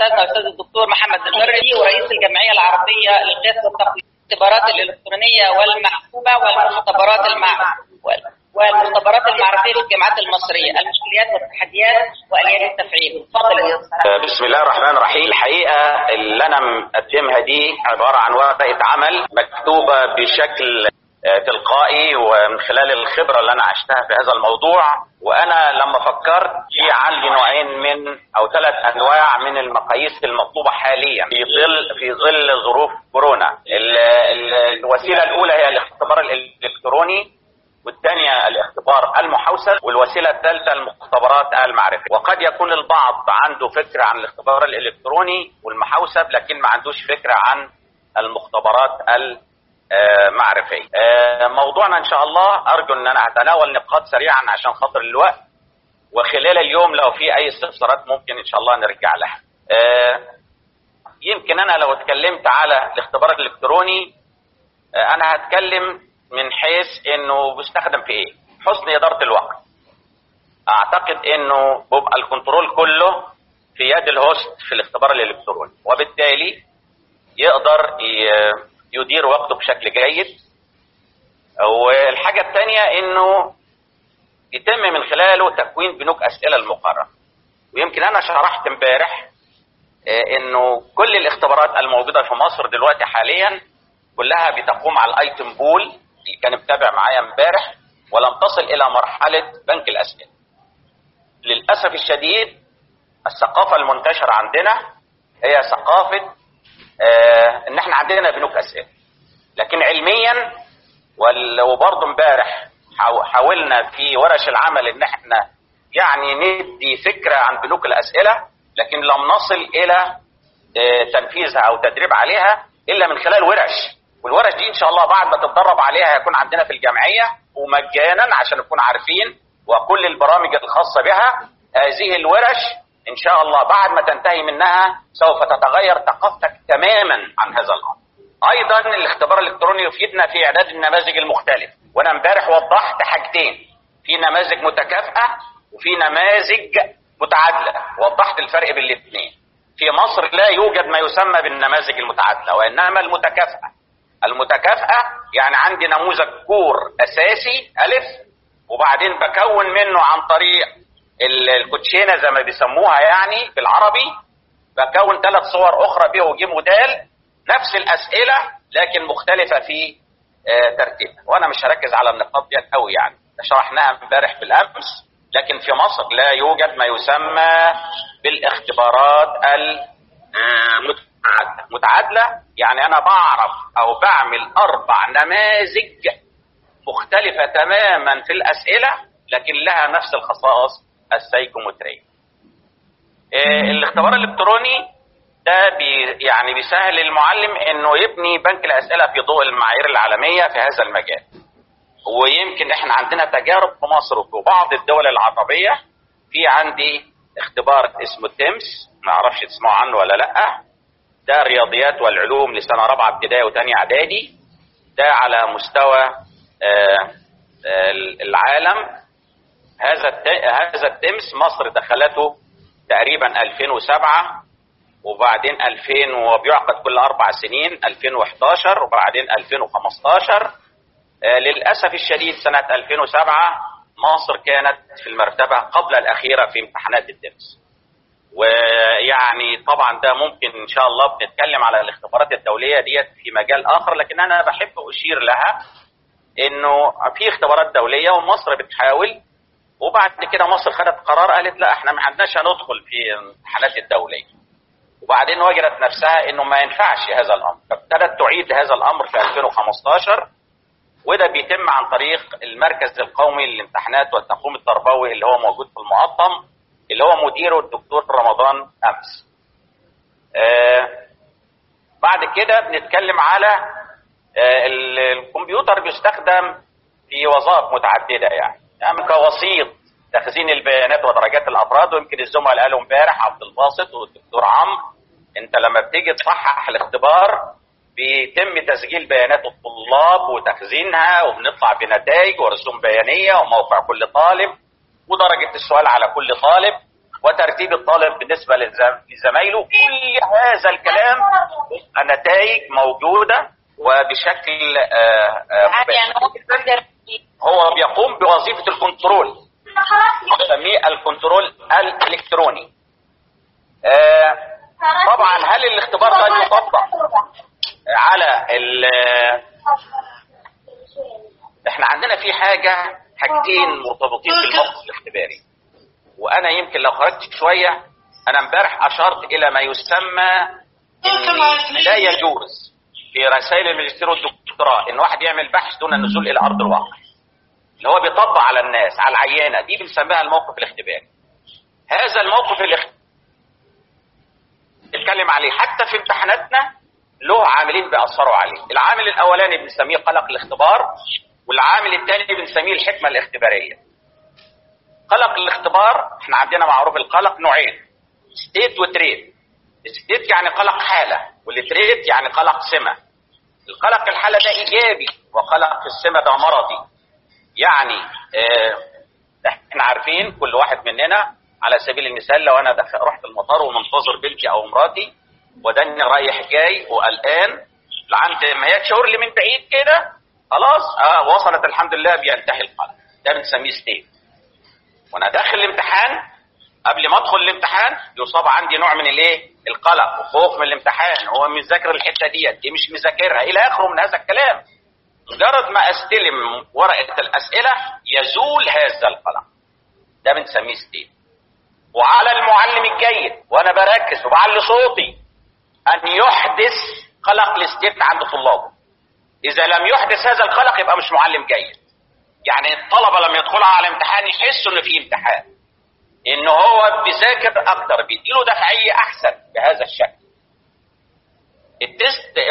استاذنا الاستاذ الدكتور محمد الحري ورئيس الجمعيه العربيه للقياس والتقويم الاختبارات الالكترونيه والمحسوبه والمختبرات المع... والمختبرات المعرفيه في الجامعات المصريه المشكلات والتحديات واليات التفعيل اتفضل يا استاذ بسم الله الرحمن الرحيم الحقيقه اللي انا مقدمها دي عباره عن ورقه عمل مكتوبه بشكل تلقائي ومن خلال الخبره اللي انا عشتها في هذا الموضوع وانا لما فكرت في عندي نوعين من او ثلاث انواع من المقاييس المطلوبه حاليا في ظل في ظل ظروف كورونا ال ال الوسيله الاولى هي الاختبار الالكتروني والثانيه الاختبار المحوسب والوسيله الثالثه المختبرات المعرفيه وقد يكون البعض عنده فكره عن الاختبار الالكتروني والمحوسب لكن ما عندوش فكره عن المختبرات المعرفيه موضوعنا ان شاء الله ارجو ان انا هتناول نقاط سريعا عشان خاطر الوقت وخلال اليوم لو في اي استفسارات ممكن ان شاء الله نرجع لها يمكن انا لو اتكلمت على الاختبار الالكتروني انا هتكلم من حيث انه بيستخدم في ايه حسن اداره الوقت اعتقد انه بيبقى الكنترول كله في يد الهوست في الاختبار الالكتروني وبالتالي يقدر يدير وقته بشكل جيد والحاجه الثانيه انه يتم من خلاله تكوين بنوك اسئله المقرره ويمكن انا شرحت امبارح انه كل الاختبارات الموجوده في مصر دلوقتي حاليا كلها بتقوم على الايتم بول اللي كان متابع معايا امبارح ولم تصل الى مرحله بنك الاسئله. للاسف الشديد الثقافه المنتشره عندنا هي ثقافه آه ان احنا عندنا بنوك اسئله. لكن علميا وبرضه امبارح حاولنا في ورش العمل ان احنا يعني ندي فكره عن بنوك الاسئله لكن لم نصل الى آه تنفيذها او تدريب عليها الا من خلال ورش والورش دي ان شاء الله بعد ما تتدرب عليها هيكون عندنا في الجمعيه ومجانا عشان نكون عارفين وكل البرامج الخاصه بها هذه الورش ان شاء الله بعد ما تنتهي منها سوف تتغير ثقافتك تماما عن هذا الامر. ايضا الاختبار الالكتروني يفيدنا في اعداد النماذج المختلفه وانا امبارح وضحت حاجتين في نماذج متكافئه وفي نماذج متعادله وضحت الفرق بين الاثنين. في مصر لا يوجد ما يسمى بالنماذج المتعادله وانما المتكافئه المتكافئة يعني عندي نموذج كور أساسي ألف وبعدين بكون منه عن طريق الكوتشينة زي ما بيسموها يعني بالعربي بكون ثلاث صور أخرى ب وج ودال نفس الأسئلة لكن مختلفة في ترتيبها وأنا مش هركز على النقاط دي قوي يعني شرحناها امبارح بالأمس لكن في مصر لا يوجد ما يسمى بالاختبارات المتعادلة متعادلة يعني أنا بعرف أو بعمل أربع نماذج مختلفة تماما في الأسئلة لكن لها نفس الخصائص السيكومترية. إيه الاختبار الإلكتروني ده بي يعني بيسهل للمعلم إنه يبني بنك الأسئلة في ضوء المعايير العالمية في هذا المجال. ويمكن إحنا عندنا تجارب في مصر وفي بعض الدول العربية في عندي اختبار اسمه تيمس ما اعرفش تسمعوا عنه ولا لا ده الرياضيات والعلوم لسنه رابعه ابتدائي وثانيه اعدادي ده على مستوى آآ آآ العالم هذا هذا التمس مصر دخلته تقريبا 2007 وبعدين 2000 وبيعقد كل اربع سنين 2011 وبعدين 2015 للاسف الشديد سنه 2007 مصر كانت في المرتبه قبل الاخيره في امتحانات التمس ويعني طبعا ده ممكن ان شاء الله بنتكلم على الاختبارات الدوليه ديت في مجال اخر لكن انا بحب اشير لها انه في اختبارات دوليه ومصر بتحاول وبعد كده مصر خدت قرار قالت لا احنا ما عندناش هندخل في الامتحانات الدوليه وبعدين وجدت نفسها انه ما ينفعش هذا الامر فابتدت تعيد هذا الامر في 2015 وده بيتم عن طريق المركز القومي للامتحانات والتقويم التربوي اللي هو موجود في المقطم اللي هو مديره الدكتور رمضان امس. آه بعد كده بنتكلم على آه الكمبيوتر بيستخدم في وظائف متعدده يعني يعني كوسيط تخزين البيانات ودرجات الافراد ويمكن الزملاء قالوا امبارح عبد الباسط والدكتور عمرو انت لما بتيجي تصحح الاختبار بيتم تسجيل بيانات الطلاب وتخزينها وبنطلع بنتائج ورسوم بيانيه وموقع كل طالب ودرجه السؤال على كل طالب وترتيب الطالب بالنسبه للزم- لزمايله كل هذا الكلام النتائج موجوده وبشكل آه، آه، يعني هو بيقدر هو بيقوم بوظيفه الكنترول نسميه الكنترول الالكتروني آه، طبعا هل الاختبار ده يطبق على ال احنا عندنا في حاجه حاجتين مرتبطين بالموقف الاختباري وانا يمكن لو خرجت شويه انا امبارح اشرت الى ما يسمى إن لا يجوز في رسائل الماجستير والدكتوراه ان واحد يعمل بحث دون النزول الى ارض الواقع اللي هو بيطبق على الناس على العينه دي بنسميها الموقف الاختباري هذا الموقف الاختباري نتكلم عليه حتى في امتحاناتنا له عاملين بيأثروا عليه العامل الاولاني بنسميه قلق الاختبار والعامل الثاني بنسميه الحكمه الاختباريه قلق الاختبار احنا عندنا معروف القلق نوعين ستيت وتريد ستيت يعني قلق حاله والتريد يعني قلق سمه القلق الحاله ده ايجابي وقلق السمه ده مرضي يعني اه احنا عارفين كل واحد مننا على سبيل المثال لو انا دخل رحت المطار ومنتظر بنتي او مراتي وداني رايح جاي وقلقان لعند ما هي تشاور لي من بعيد كده خلاص اه وصلت الحمد لله بينتهي القلق ده بنسميه ستيت وانا داخل الامتحان قبل ما ادخل الامتحان يصاب عندي نوع من الايه القلق وخوف من الامتحان هو مذاكر الحته ديت دي مش مذاكرها الى اخره من هذا الكلام مجرد ما استلم ورقه الاسئله يزول هذا القلق ده بنسميه ستيت وعلى المعلم الجيد وانا بركز وبعلي صوتي ان يحدث قلق الستيت عند طلابه اذا لم يحدث هذا القلق يبقى مش معلم جيد يعني الطلبه لما يدخلوا على امتحان يحسوا ان في امتحان ان هو بيذاكر اكتر بيديله دفعيه احسن بهذا الشكل التست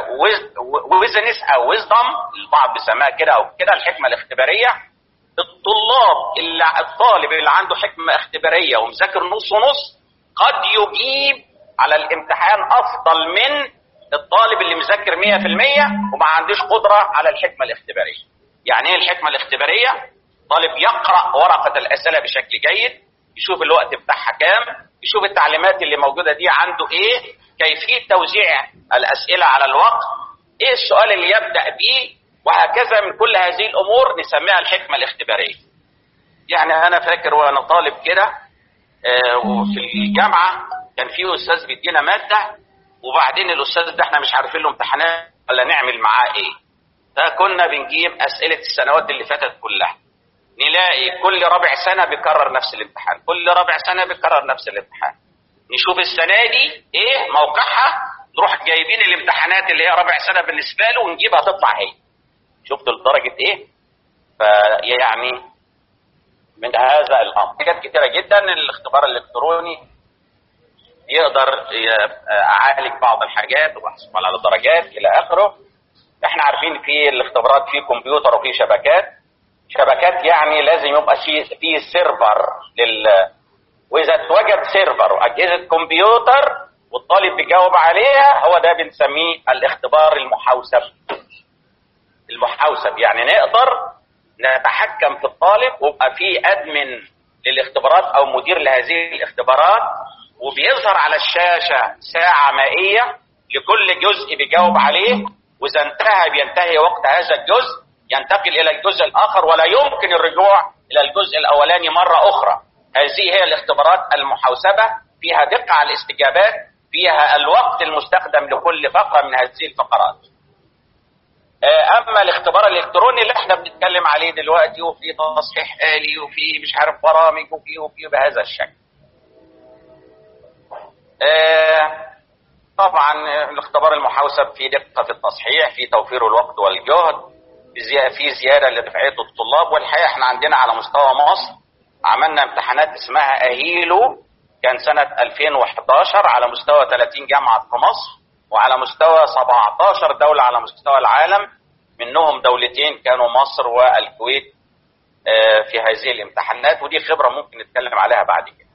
ويزنس او ويزدم البعض بيسميها كده او كده الحكمه الاختباريه الطلاب اللي الطالب اللي عنده حكمه اختباريه ومذاكر نص ونص قد يجيب على الامتحان افضل من الطالب اللي مذاكر 100% وما عندوش قدره على الحكمه الاختباريه. يعني ايه الحكمه الاختباريه؟ طالب يقرا ورقه الاسئله بشكل جيد، يشوف الوقت بتاعها كام، يشوف التعليمات اللي موجوده دي عنده ايه، كيفيه توزيع الاسئله على الوقت، ايه السؤال اللي يبدا بيه، وهكذا من كل هذه الامور نسميها الحكمه الاختباريه. يعني انا فاكر وانا طالب كده آه وفي الجامعه كان في استاذ بيدينا ماده وبعدين الاستاذ ده احنا مش عارفين له امتحانات ولا نعمل معاه ايه فكنا بنجيب اسئله السنوات اللي فاتت كلها نلاقي كل ربع سنه بيكرر نفس الامتحان كل ربع سنه بيكرر نفس الامتحان نشوف السنه دي ايه موقعها نروح جايبين الامتحانات اللي هي ربع سنه بالنسبه له ونجيبها تطلع هي شفتوا لدرجه ايه فيعني من هذا الامر حاجات كتيره جدا الاختبار الالكتروني يقدر اعالج بعض الحاجات واحصل على درجات الى اخره احنا عارفين في الاختبارات في كمبيوتر وفي شبكات شبكات يعني لازم يبقى في في سيرفر لل واذا اتوجد سيرفر واجهزه كمبيوتر والطالب بيجاوب عليها هو ده بنسميه الاختبار المحوسب المحوسب يعني نقدر نتحكم في الطالب ويبقى في ادمن للاختبارات او مدير لهذه الاختبارات وبيظهر على الشاشة ساعة مائية لكل جزء بيجاوب عليه وإذا انتهى بينتهي وقت هذا الجزء ينتقل إلى الجزء الآخر ولا يمكن الرجوع إلى الجزء الأولاني مرة أخرى هذه هي الاختبارات المحوسبة فيها دقة على الاستجابات فيها الوقت المستخدم لكل فقرة من هذه الفقرات أما الاختبار الإلكتروني اللي احنا بنتكلم عليه دلوقتي وفي تصحيح آلي وفي مش عارف برامج وفي وفي بهذا الشكل آه طبعا الاختبار المحوسب في دقة في التصحيح في توفير الوقت والجهد في زيادة لدفعية الطلاب والحقيقة احنا عندنا على مستوى مصر عملنا امتحانات اسمها أهيلو كان سنة 2011 على مستوى 30 جامعة في مصر وعلى مستوى 17 دولة على مستوى العالم منهم دولتين كانوا مصر والكويت آه في هذه الامتحانات ودي خبرة ممكن نتكلم عليها بعد كده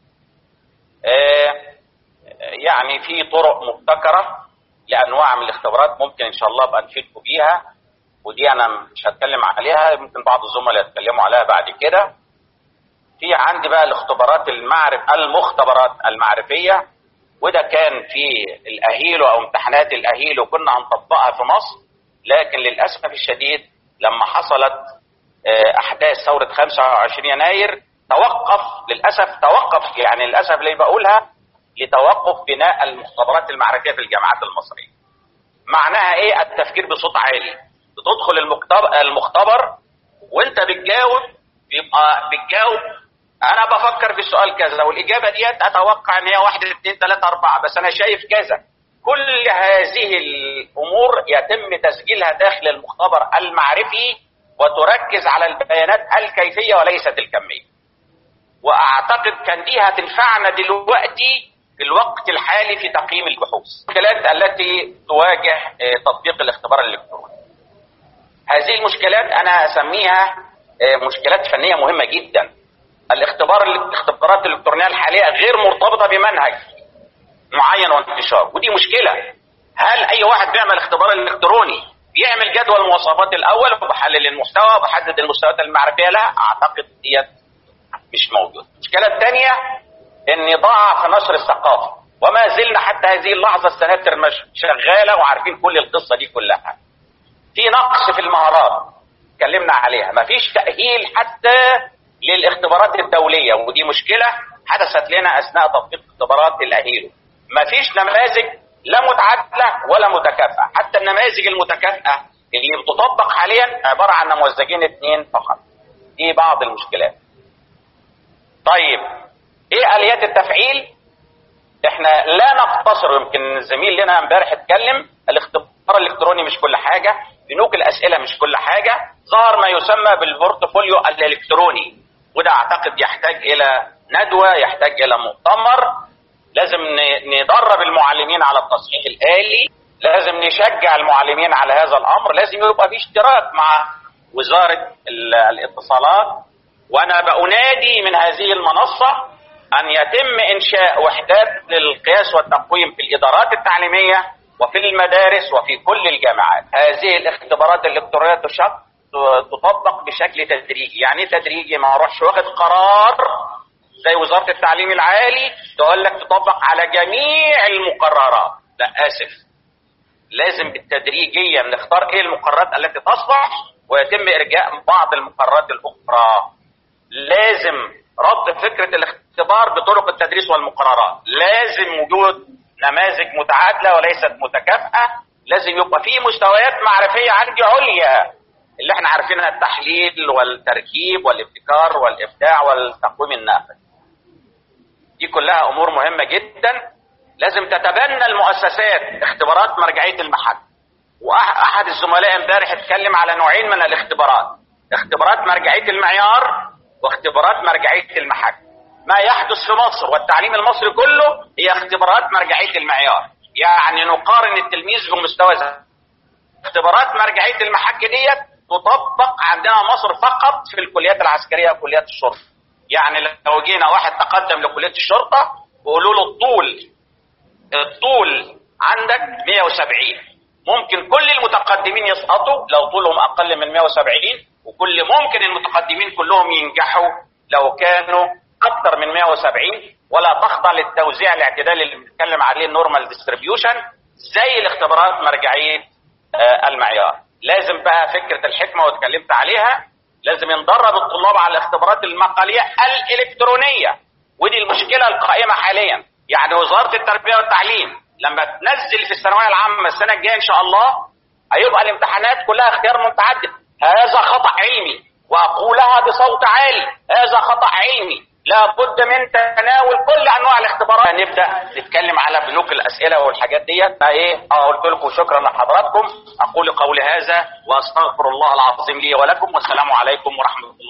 آه يعني في طرق مبتكرة لأنواع من الاختبارات ممكن إن شاء الله أبقى نفيدكم بيها ودي أنا مش هتكلم عليها ممكن بعض الزملاء يتكلموا عليها بعد كده في عندي بقى الاختبارات المعرف المختبرات المعرفيه وده كان في الاهيلو او امتحانات الاهيلو كنا هنطبقها في مصر لكن للاسف الشديد لما حصلت احداث ثوره 25 يناير توقف للاسف توقف يعني للاسف اللي بقولها لتوقف بناء المختبرات المعرفيه في الجامعات المصريه. معناها ايه؟ التفكير بصوت عالي. بتدخل المختبر, المختبر وانت بتجاوب يبقى بتجاوب انا بفكر في السؤال كذا والاجابه ديت اتوقع ان هي واحد اثنين ثلاثه اربعه بس انا شايف كذا. كل هذه الامور يتم تسجيلها داخل المختبر المعرفي وتركز على البيانات الكيفيه وليست الكميه. واعتقد كان دي هتنفعنا دلوقتي في الوقت الحالي في تقييم البحوث. المشكلات التي تواجه تطبيق الاختبار الالكتروني. هذه المشكلات انا اسميها مشكلات فنيه مهمه جدا. الاختبار الاختبارات الالكترونيه الحاليه غير مرتبطه بمنهج معين وانتشار ودي مشكله. هل اي واحد بيعمل اختبار الكتروني بيعمل جدول المواصفات الاول وبحلل المحتوى وبحدد المستويات المعرفيه لها؟ اعتقد ديت مش موجود. المشكله الثانيه ان ضاع في نشر الثقافه وما زلنا حتى هذه اللحظه السناتر مش شغاله وعارفين كل القصه دي كلها. في نقص في المهارات اتكلمنا عليها، مفيش تاهيل حتى للاختبارات الدوليه ودي مشكله حدثت لنا اثناء تطبيق اختبارات الاهيل. مفيش نماذج لا متعادله ولا متكافئه، حتى النماذج المتكافئه اللي بتطبق حاليا عباره عن نموذجين اثنين فقط. دي بعض المشكلات. طيب ايه اليات التفعيل احنا لا نقتصر يمكن الزميل لنا امبارح اتكلم الاختبار الالكتروني مش كل حاجه بنوك الاسئله مش كل حاجه ظهر ما يسمى بالبورتفوليو الالكتروني وده اعتقد يحتاج الى ندوه يحتاج الى مؤتمر لازم ندرب المعلمين على التصحيح الالي لازم نشجع المعلمين على هذا الامر لازم يبقى في اشتراك مع وزاره الاتصالات وانا بأنادي من هذه المنصة ان يتم انشاء وحدات للقياس والتقويم في الادارات التعليمية وفي المدارس وفي كل الجامعات هذه الاختبارات الالكترونية تشق تطبق بشكل تدريجي يعني تدريجي ما اروحش واخد قرار زي وزارة التعليم العالي تقول لك تطبق على جميع المقررات لا اسف لازم بالتدريجيا نختار ايه المقررات التي تصلح ويتم ارجاء بعض المقررات الاخرى لازم رد فكرة الاختبار بطرق التدريس والمقررات لازم وجود نماذج متعادلة وليست متكافئة لازم يبقى في مستويات معرفية عندي عليا اللي احنا عارفينها التحليل والتركيب والابتكار والابداع والتقويم النافذ دي كلها امور مهمة جدا لازم تتبنى المؤسسات اختبارات مرجعية المحك واحد الزملاء امبارح اتكلم على نوعين من الاختبارات اختبارات مرجعية المعيار واختبارات مرجعية المحك ما يحدث في مصر والتعليم المصري كله هي اختبارات مرجعية المعيار يعني نقارن التلميذ بمستوى اختبارات مرجعية المحك ديت تطبق عندنا مصر فقط في الكليات العسكرية وكليات الشرطة يعني لو جينا واحد تقدم لكلية الشرطة وقولوا له الطول الطول عندك 170 ممكن كل المتقدمين يسقطوا لو طولهم اقل من 170 وكل ممكن المتقدمين كلهم ينجحوا لو كانوا اكثر من 170 ولا تخضع للتوزيع الاعتدالي اللي بنتكلم عليه النورمال ديستريبيوشن زي الاختبارات مرجعيه آه المعيار لازم بقى فكره الحكمه واتكلمت عليها لازم يندرب الطلاب على الاختبارات المقاليه الالكترونيه ودي المشكله القائمه حاليا يعني وزاره التربيه والتعليم لما تنزل في الثانويه العامه السنه الجايه ان شاء الله هيبقى الامتحانات كلها اختيار متعدد هذا خطا علمي واقولها بصوت عالي هذا خطا علمي لا بد من تناول كل انواع الاختبارات نبدا نتكلم على بنوك الاسئله والحاجات ديت ايه اه قلت لكم شكرا لحضراتكم اقول قولي هذا واستغفر الله العظيم لي ولكم والسلام عليكم ورحمه الله